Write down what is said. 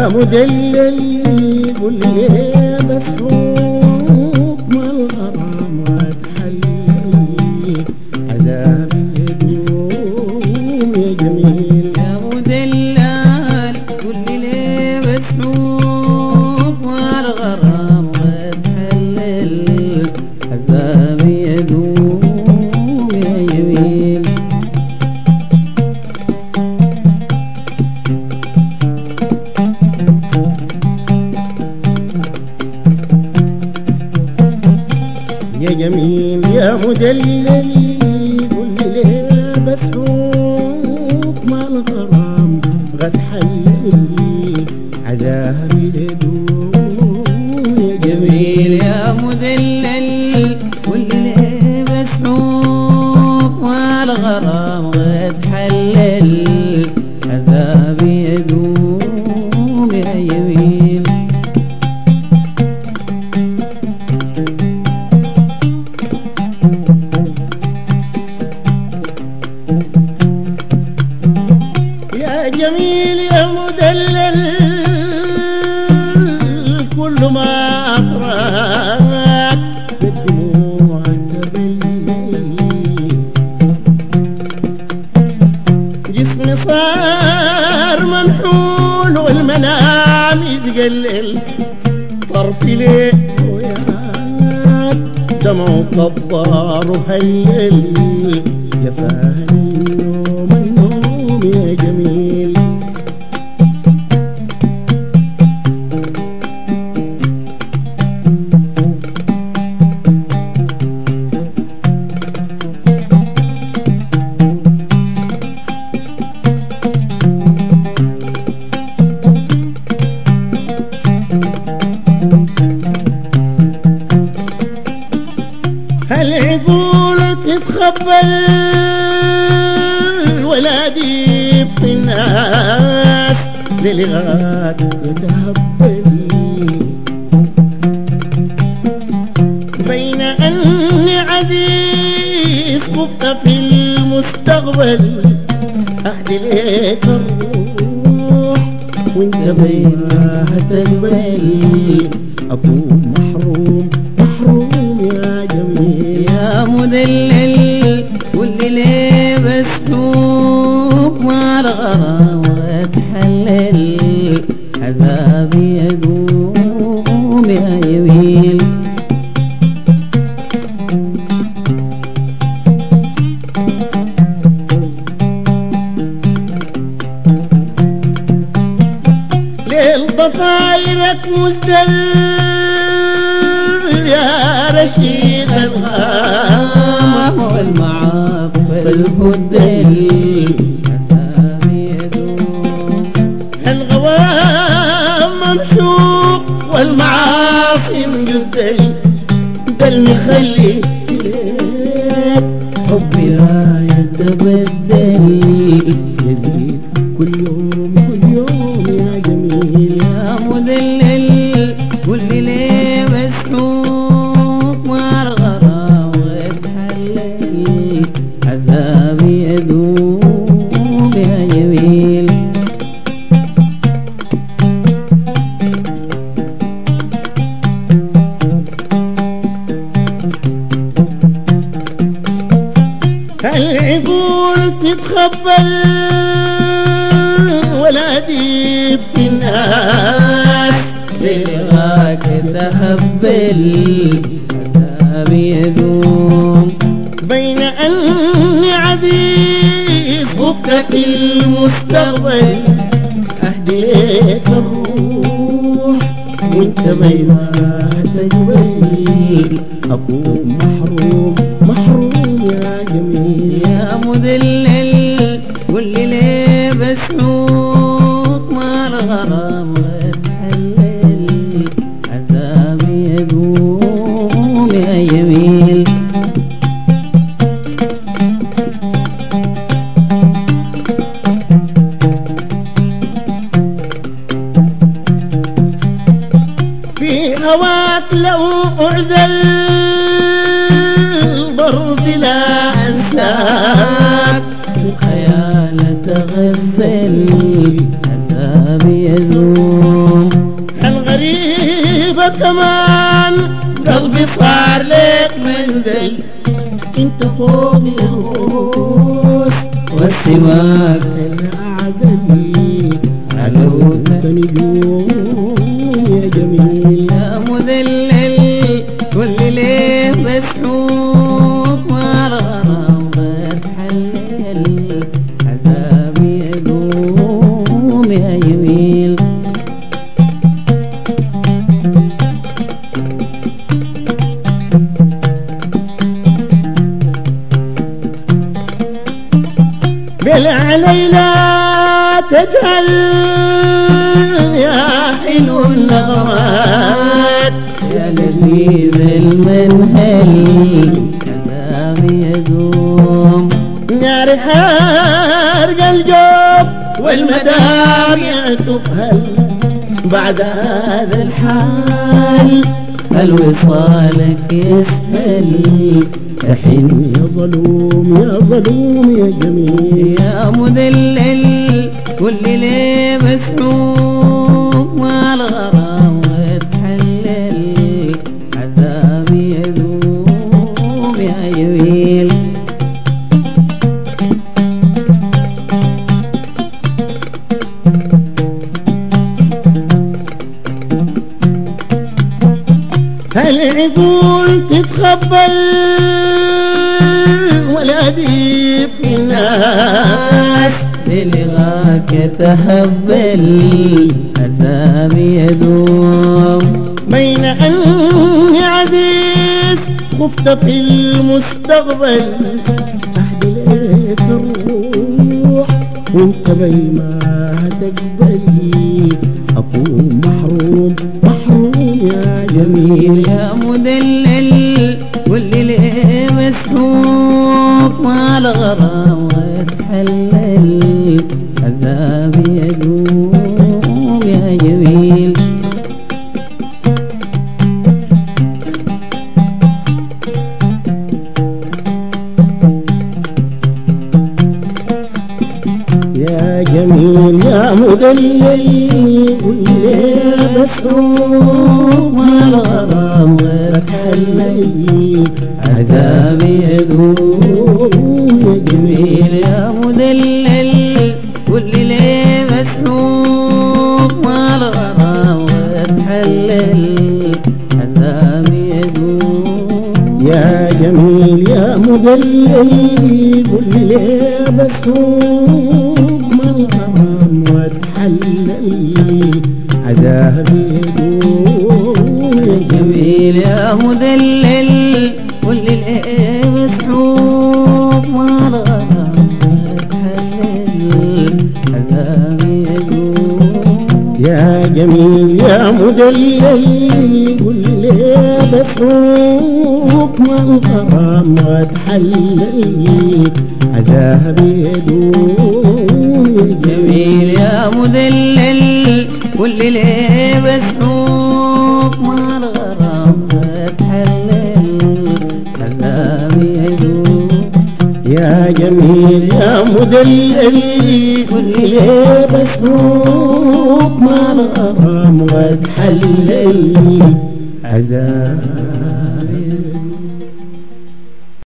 مدلل قل لي مسروق ما الغرام وتحلي عذابي يدوم يا جميل يا مدلل قل لي ليه بتشوف والغرام وتحلل عذابي يدوم يا جميل يا جميل يا مدلل قل لي ليه بتروح ما الغرام غد حلي عذابي يدوم يا جميل يا مدلل قل لي ليه بتشوف والغرام قد حلل عذابي يدوم يا جميل يا جميل يا مدلل كل ما أقرأك بالدموع تبلل جسمي صار ممحول والمنام يتقلل طرفي ليه وياك دمع كبار وهلل يا فاهم النوم النوم يا جميل هل عقولك تتخبل ولا ديب في الناس للغات يتهبل بين أني عزيز خفت في المستقبل أهدي ليك الروح وانت بينها تقبل أكون محروم محروم يا جميل يا مدلل قل لي ليه بسلوك ما الغرام وتحلل عذابي يدوم يا جميل ليل ضفايرك مزدل يا رشيد الغام والمعاف الهدل عذابي يدوم الغوام ممشوق والمعاصي مجدل دل مخلي إليك حبي لا يتبدل يزيد كل يوم كل يوم يا جميل يا مدلل قل لي ليه بسلوك ما الغرام وتحلل عذابي يدوم يا جميل هل عقول تتخبل ولا ديب في الناس لغاك تهبل عذابي يدوم بين أني عزيز فكك المستقبل أهدي ليك الروح وانت بينها تجبل أكون محروم محروم يا جميل يا مدلل قل لي ليه بسلوك ما الغرام وتحلل عذابي يدوم يا جميل في هواك لو أعزل برض لا أنساك الخيال تغفل عذابي يدوم غريبة كمان قلبي صار لك منزل انت فوق الروس والسواك انا اعزلي علوت نجوم يا جميل يا مذلل كل ليه مسحوق والغرام بتحلل عذابي يدوم يا جميل بالعلي لا تجهل يا حلو النغمات يا لذيذ المنهل عذابي يدوم نار حرق الجوب والمدامع تفهل بعد هذا الحال هل وصالك يسهل الحين يا ظلوم يا ظلوم يا جميل يا مدلل كل ليه مسحوق والغرام وتحلل عذابي يذوب يا جميل هل عقول تتخبل ولا ديب في الناس بلغاك تهبل عذابي يذوب بين أني عزيز خفت في المستقبل أهدي لك الروح وانت بيما تقبلي أكون محروم محروم يا جميل يا مدلل واللي ليه مسحوق مع الغرام ويتحلل عذابي يدوم يا جميل يا جميل يا مدلل واللي مسروق مع الغرام ويتحلل عذابي يدوم يا جميل يا مدلل واللي ليه مسحوق مع الغرام ويتحلل عذابي يدوم يا جميل يا مدلل قل لي بسوق من الغرام وتحلل عذابي يدوم يا جميل يا مدلل واللي ليه مسحوق مع الغرام ويتحلل عذابي يدوم يا جميل يا مدلل قل لي بسوق من الغرام وتحلل عذابي يدوم يا جميل يا مدلل واللي ليه مسحوق مع الغرام فتحلل عذابي يدوم يا جميل يا مدلل كل ليه مسروق ما الغرام وتحلل عذاب